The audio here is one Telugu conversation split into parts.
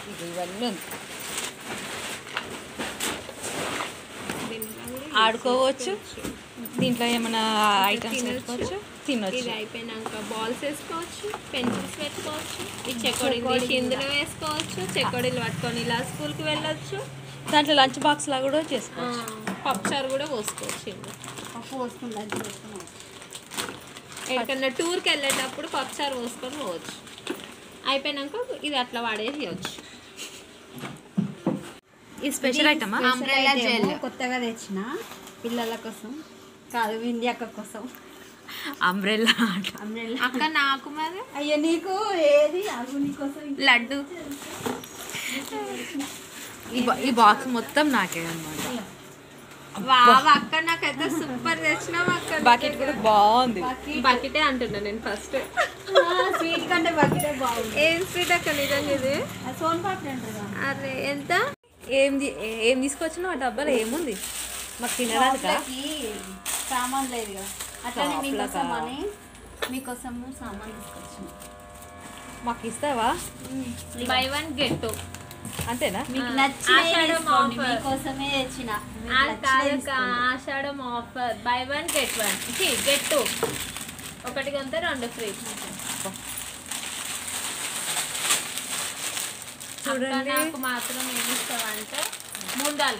ఇక ఇవన్నీ ఉంది దీంట్లో కూడా ఆడుకోవచ్చు వేసుకోవచ్చు. దీంట్లో ఏమైనా ఐటమ్స్ తినొచ్చు. పెట్టుకోవచ్చు ఇది తినొచ్చు అయిపోయినాక బాల్స్ వేసుకోవచ్చు పెన్సిల్స్ పెట్టుకోవచ్చు ఈ చెకోడీలు తీసి ఇందులో వేసుకోవచ్చు చెకోడీలు పట్టుకొని ఇలా స్కూల్కి వెళ్ళొచ్చు దాంట్లో లంచ్ బాక్స్ లా కూడా చేసుకోవచ్చు పప్పుచారు కూడా పోసుకోవచ్చు ఇందులో పప్పు వస్తుంది లంచ్ వేసుకున్నాం ఎక్కడన్నా టూర్కి వెళ్ళేటప్పుడు పప్పుచారు పోసుకొని పోవచ్చు అయిపోయినాక ఇది అట్లా వాడేసేయచ్చు ఈ స్పెషల్ ఐటమా Umbrella gel. కొత్తగా తెచ్చిన పిల్లల కోసం కాదు విండి అక్క కోసం అంబ్రెల్లా అంబ్రెల్లా అక్క నాకు మరి అయ్యో నీకు ఏది అగు నీకోసం లడ్డు ఈ బా- ఈ బాక్స్ మొత్తం నాకే అనమాట వావ్ అక్క నాకైతే సూపర్ తెచ్చినావు అక్క బకెట్ కూడా బాగుంది బకెటే అంటున్నా నేను ఫస్ట్ స్వీట్ కంటే బకెటే బాగుంది ఏం స్వీట్ అక్క నిజంగా ఇది ఆ సోన్ పాపడి అంటారు కదా. అరే ఎంత ఏం తీ- ఏం తీసుకొచ్చినావు ఆ డబ్బాలో ఏముంది మాకు తినడానికా షాప్లకి సామాన్ లేదు కదా అట్లనే షాప్లకా? మీకోసం అని మీకోసము సామాన్ తీసుకొచ్చిన మాకు ఇస్తావా బై వన్ గెట్ టూ అంతేనా మీకు ఆ, నచ్చిన ఆషాఢం offer. మీకోసమే తెచ్చిన మీకు అది నచ్చినవి కాదు తీసుకోండి. Ashadam offer buy one get one get two ఒకటి కొంత రెండు ఫ్రీ చూడండి. నాకు మాత్రం ఏమి ఇస్తావంటే ముండాలి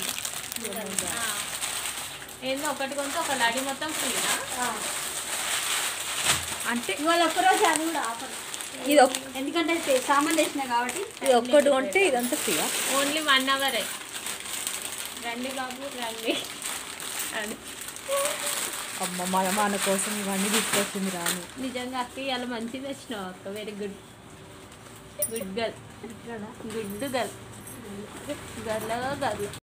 ఏందో ఒకటి కొంత ఒక లడి మొత్తం ఫ్రీనా ఆ. అంటే ఇవాళ ఒక్కరోజు అది కూడా ఆఫర్ ఇది ఒక్- ఎందుకంటే తె- సామాన్ తెచ్చిన కాబట్టి ఇది ఒక్కటి కొంటే ఇదంతా ఫ్రీయా ఓన్లీ వన్ అవరే రండి బాబు రండి రండి అమ్మ మన మన కోసం ఇవన్నీ తీసుకొచ్చింది రాను నిజంగా అక్క ఇవాళ మంచిగా తెచ్చినావు అక్క very good good girl good girl girl girl